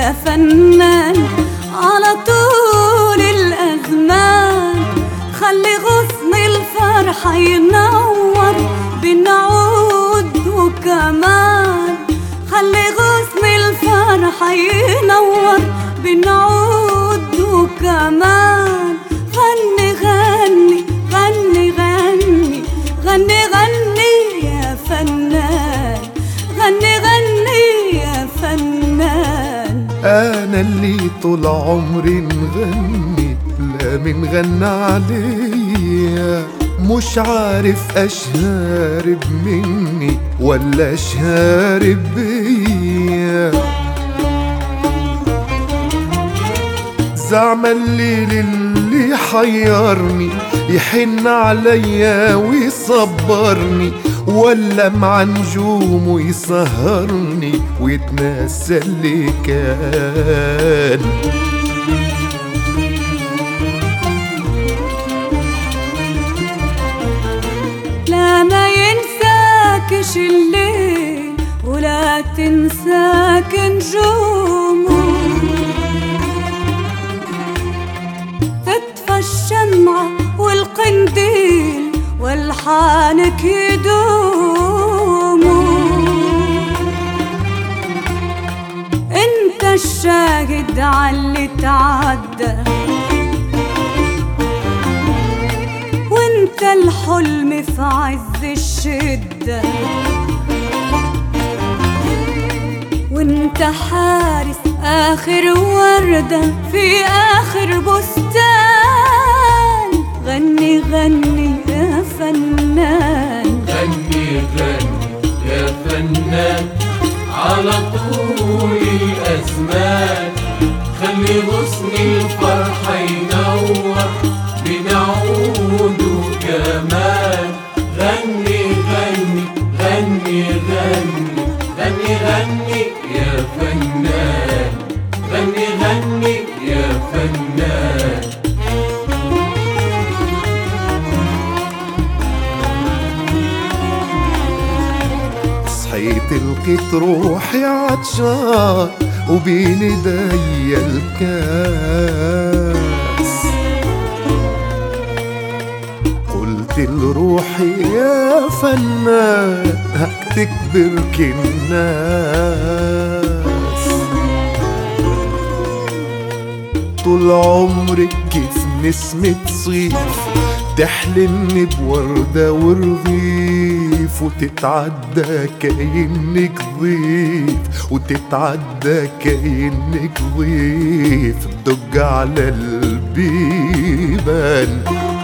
يا فنان على طول الأزمان خلي غصن الفرحة ينور بنعود وكمان خلي غصن الفرحة ينور بنعود وكمان غني غني غني غني غني غني يا فنان غني غني يا فنان انا اللي طول عمري نغني لا من غنى عليا مش عارف اشهرب مني ولا اشهرب بيا زعم الليل اللي حيرني يحن عليا ويصبرني ولا مع نجومه يسهرني ويتنسى اللي كان لا ما ينساكش الليل ولا تنساك نجومه تطفى الشمعة والقنديل والحانك يدوموا انت الشاهد عاللي تعدى وانت الحلم في عز الشدة وانت حارس اخر وردة في اخر بستان غني غني يا فنان غني غني يا فنان على طول الأزمان خلي غصن الفرحة ينور بنعود كمان غني غني غني غني غني غني يا فنان غني غني يا فنان صحيت لقيت روحي عطشان وبين ايديا الكاس قلت لروحي يا فنان هك تكبرك الناس طول عمرك كيف نسمة صيف تحلمني بوردة ورغيف وتتعدى كأنك ضيف وتتعدى كأنك ضيف تدق على البيبان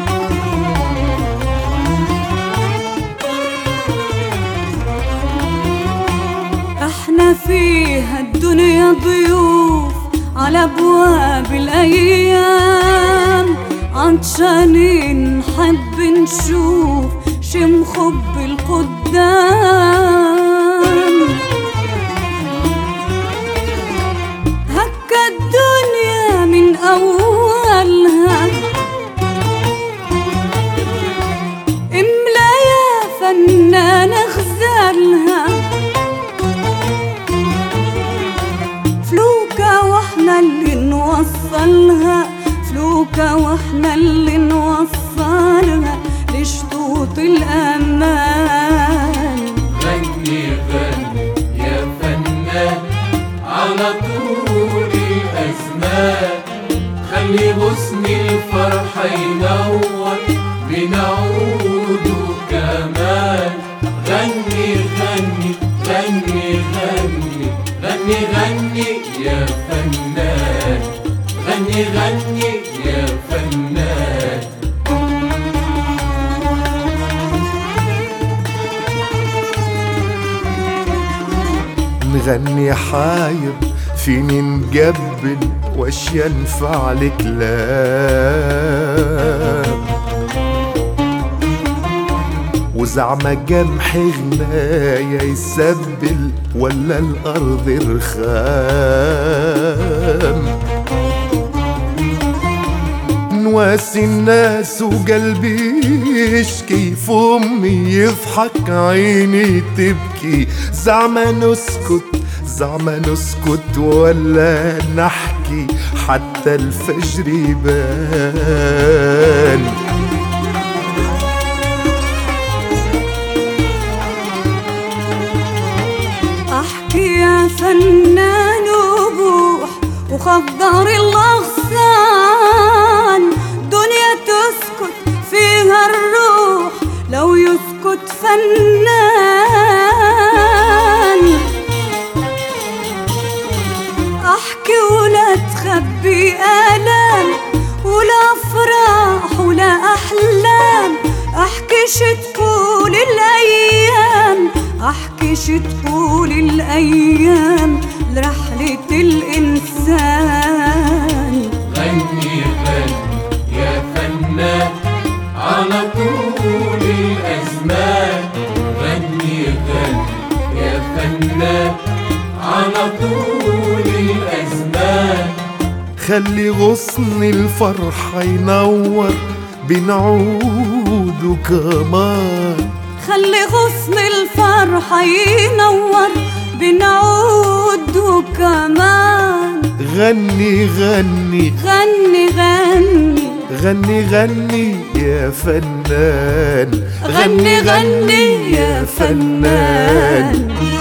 احنا فيها الدنيا ضيوف على ابواب الايام عطشانين نحب نشوف شم خب القدام هكا الدنيا من اولها املا يا فنان غزالها فلوكة واحنا اللي نوصلها فلوكة واحنا اللي نوصلها لشطوط الأمان غني غني يا فنان على طول الأزمان خلي غصن الفرحة ينور بنعود كمان غني غني غني غني غني غني يا فنان غني غني يا فنان نغني حاير فيني نقبل واش ينفع الكلام وزعما جمحي غنايا يسبل ولا الارض رخام نواسي الناس وقلبي يشكي فمي يضحك عيني تبكي زعما نسكت زعما نسكت ولا نحكي حتى الفجر يبان احكي يا فنان وبوح وخضر الاغصان دنيا تسكت فيها الروح لو يسكت فنان احكي ولا تخبي الام ولا افراح ولا احلام احكي شتقول الايام احكي شتقول الايام لرحلة الانسان غني غني يا فنان على طول الأزمان غني غني يا فنان على طول الأزمان خلي غصن الفرحة ينور بنعود كمان خلي غصن الفرحة ينور بنعود وكمان غني غني غني غني غني غني يا فنان غني غني يا فنان